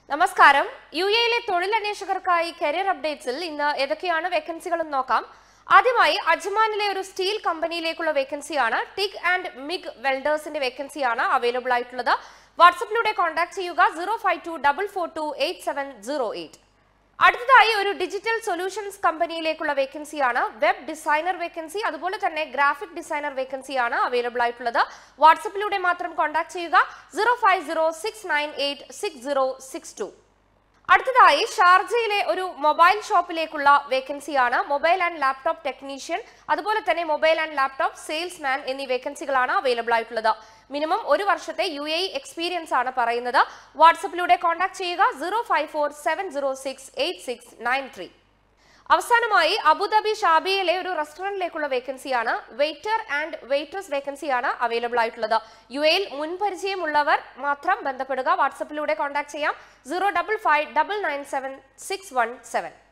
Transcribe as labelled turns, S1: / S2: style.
S1: നമസ്കാരം യു എയിലെ തൊഴിലന്വേഷകർക്കായി കരിയർ അപ്ഡേറ്റ്സിൽ ഇന്ന് ഏതൊക്കെയാണ് വേക്കൻസികളെന്ന് നോക്കാം ആദ്യമായി അജ്മാനിലെ ഒരു സ്റ്റീൽ കമ്പനിയിലേക്കുള്ള വേക്കൻസിയാണ് ടിഗ് ആൻഡ് മിഗ് വെൽഡേഴ്സിന്റെ വേക്കൻസിയാണ് അവൈലബിൾ ആയിട്ടുള്ളത് വാട്സപ്പിലൂടെ കോൺടാക്ട് ചെയ്യുക zero five two double four two eight seven zero eight അടുത്തതായി ഒരു ഡിജിറ്റൽ സൊല്യൂഷൻസ് കമ്പനിയിലേക്കുള്ള വേക്കൻസിയാണ് വെബ് ഡിസൈനർ വേക്കൻസി അതുപോലെ തന്നെ ഗ്രാഫിക് ഡിസൈനർ വേക്കൻസിയാണ് അവൈലബിൾ ആയിട്ടുള്ളത് വാട്സപ്പിലൂടെ മാത്രം കോൺടാക്ട് ചെയ്യുക zero five zero six nine eight six zero six two അടുത്തതായി ഷാർജയിലെ ഒരു മൊബൈൽ ഷോപ്പിലേക്കുള്ള വേക്കൻസിയാണ് മൊബൈൽ ആൻഡ് ലാപ്ടോപ്പ് ടെക്നീഷ്യൻ അതുപോലെ തന്നെ മൊബൈൽ ആൻഡ് ലാപ്ടോപ്പ് സെയിൽസ്മാൻ എന്നീ വേക്കൻസികളാണ് അവൈലബിൾ ആയിട്ടുള്ളത് മിനിമം ഒരു വർഷത്തെ യു എ എക്സ്പീരിയൻസ് ആണ് പറയുന്നത് വാട്സപ്പിലൂടെ കോൺടാക്ട് ചെയ്യുക zero five four seven zero six eight six nine three അവസാനമായി അബുദാബി ഷാബിയയിലെ ഒരു റെസ്റ്റോറന്റിലേക്കുള്ള വേക്കൻസിയാണ് വെയിറ്റർ ആൻഡ് വെയിറ്റേഴ്സ് വേക്കൻസിയാണ് അവൈലബിൾ ആയിട്ടുള്ളത് യു എയിൽ മുൻപരിചയമുള്ളവർ മാത്രം ബന്ധപ്പെടുക വാട്സപ്പിലൂടെ കോൺടാക്ട് ചെയ്യാം zero double five double nine seven six one seven